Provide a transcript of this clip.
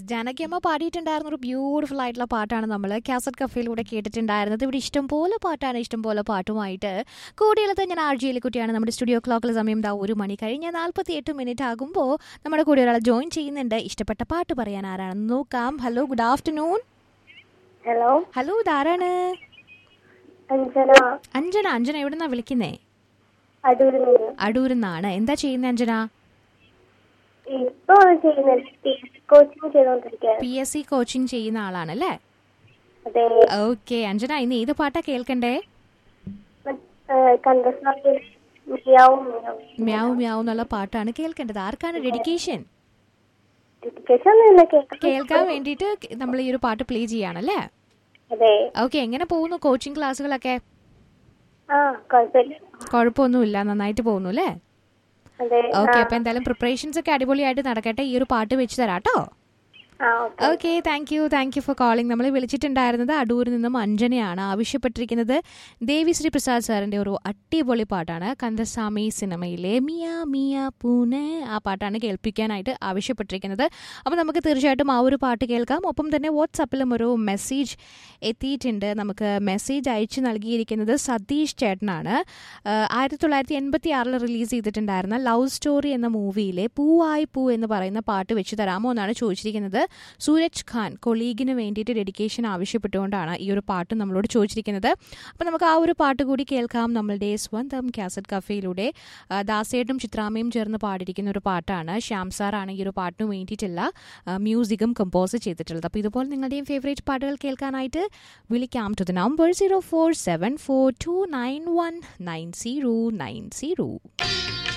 yes ജാനകിയമ്മ പാടിയിട്ടുണ്ടായിരുന്ന ഒരു beautiful ആയിട്ടുള്ള പാട്ടാണ് നമ്മൾ കാസറ്റ് കഫയിലൂടെ കേട്ടിട്ടുണ്ടായിരുന്നത് ഇവിടെ ഇഷ്ടംപോലെ പാട്ടാണ് ഇഷ്ടംപോലെ പാട്ടുമായിട്ട് കൂടിയുള്ളത് ഞാൻ ആർ ജി കുട്ടിയാണ് നമ്മുടെ സ്റ്റുഡിയോ ക്ലോക്കിലെ സമയം ദാ ഒരു മണി കഴിഞ്ഞ് നാൽപ്പത്തി എട്ട് മിനിറ്റ് ആകുമ്പോൾ നമ്മുടെ കൂടെ ഒരാൾ ജോയിൻ ചെയ്യുന്നുണ്ട് ഇഷ്ടപ്പെട്ട പാട്ട് പറയാൻ ആരാണെന്ന് നോക്കാം hello good afternoon hello hello ഇതാരാണ് അഞ്ജന അഞ്ജന അഞ്ജന എവിടുന്നാ വിളിക്കുന്നേ അടൂരിൽ നിന്ന് അടൂരിൽ നിന്നാണ് എന്താ ചെയ്യുന്നത് അഞ്ജന ഇപ്പൊ ചെയ്യുന്നത് കോച്ചിങ് ചെയ്തോണ്ടിരിക്കുകയാണ് പി എസ് സി കോച്ചിങ് ചെയ്യുന്ന ആളാണല്ലേ അതെ ഓക്കെ അഞ്ജന ഇന്ന് ഏത് പാട്ടാ കേൾക്കണ്ടേ കണ്ടസ്വാമി മിയാവും മിയാവും മ്യാവ് മ്യാവ് എന്നുള്ള പാട്ടാണ് കേൾക്കേണ്ടത് ആർക്കാണ് ഡെഡിക്കേഷൻ ഡെഡിക്കേഷൻ ഒന്നുമില്ല കേൾക്കാം കേൾക്കാൻ വേണ്ടിയിട്ട് നമ്മൾ ഈ ഒരു പാട്ട് പ്ലേ ചെയ്യാണല്ലേ അതെ ഓക്കെ എങ്ങനെ പോകുന്നു കോച്ചിങ് ക്ലാസ്സുകളൊക്കെ ആ കുഴപ്പമില്ല കുഴപ്പമൊന്നുമില്ല നന്നായിട്ട് പോകുന്നു അല്ലേ അതെ ഓക്കെ അപ്പൊ എന്തായാലും പ്രിപ്പറേഷൻസ് ഒക്കെ അടിപൊളിയായിട്ട് നടക്കട്ടെ ഈ ഒരു പാട്ട് വെച്ച് തരാട്ടോ ആ okay okay thank you thank you for calling നമ്മൾ വിളിച്ചിട്ടുണ്ടായിരുന്നത് അടൂരിൽ നിന്നും അഞ്ജനയാണ് ആവശ്യപ്പെട്ടിരിക്കുന്നത് ദേവിശ്രീ പ്രസാദ് സാറിന്റെ ഒരു അടിപൊളി പാട്ടാണ് കന്ദസ്വാമി സിനിമയിലെ മിയ മിയ പൂനെ ആ പാട്ടാണ് കേൾപ്പിക്കാനായിട്ട് ആവശ്യപ്പെട്ടിരിക്കുന്നത് അപ്പോൾ നമുക്ക് തീർച്ചയായിട്ടും ആ ഒരു പാട്ട് കേൾക്കാം ഒപ്പം തന്നെ വാട്സപ്പിലും ഒരു മെസ്സേജ് എത്തിയിട്ടുണ്ട് നമുക്ക് മെസ്സേജ് അയച്ചു നൽകിയിരിക്കുന്നത് സതീഷ് ചേട്ടനാണ് ആഹ് ആയിരത്തി തൊള്ളായിരത്തി എൺപത്തി ആറിൽ റിലീസ് ചെയ്തിട്ടുണ്ടായിരുന്ന ലവ് സ്റ്റോറി എന്ന മൂവിയിലെ പൂവായി പൂ എന്ന് പറയുന്ന പാട്ട് വെച്ച് തരാമോ എന്നാണ് ചോദിച്ചിരിക്കുന്നത് സൂരജ് ഖാൻ കൊളീഗിന് വേണ്ടിയിട്ട് ഡെഡിക്കേഷൻ ആവശ്യപ്പെട്ടുകൊണ്ടാണ് ഈ ഒരു പാട്ട് നമ്മളോട് ചോദിച്ചിരിക്കുന്നത് അപ്പോൾ നമുക്ക് ആ ഒരു പാട്ട് കൂടി കേൾക്കാം നമ്മളുടെ സ്വന്തം കാസറ്റ് കഫേയിലൂടെ ആ, ദാസേട്ടും ചിത്രാമ്മയും ചേർന്ന് പാടിയിരിക്കുന്ന ഒരു പാട്ടാണ് ശ്യാം സാറാണ് ഈ ഒരു പാട്ടിന് വേണ്ടിയിട്ടുള്ള ആ, മ്യൂസിക്കും കമ്പോസ് ചെയ്തിട്ടുള്ളത് അപ്പോൾ ഇതുപോലെ നിങ്ങളുടെയും ഫേവറേറ്റ് പാട്ടുകൾ കേൾക്കാനായിട്ട് വിളിക്കാം to the number zero four seven four two nine one nine zero nine zero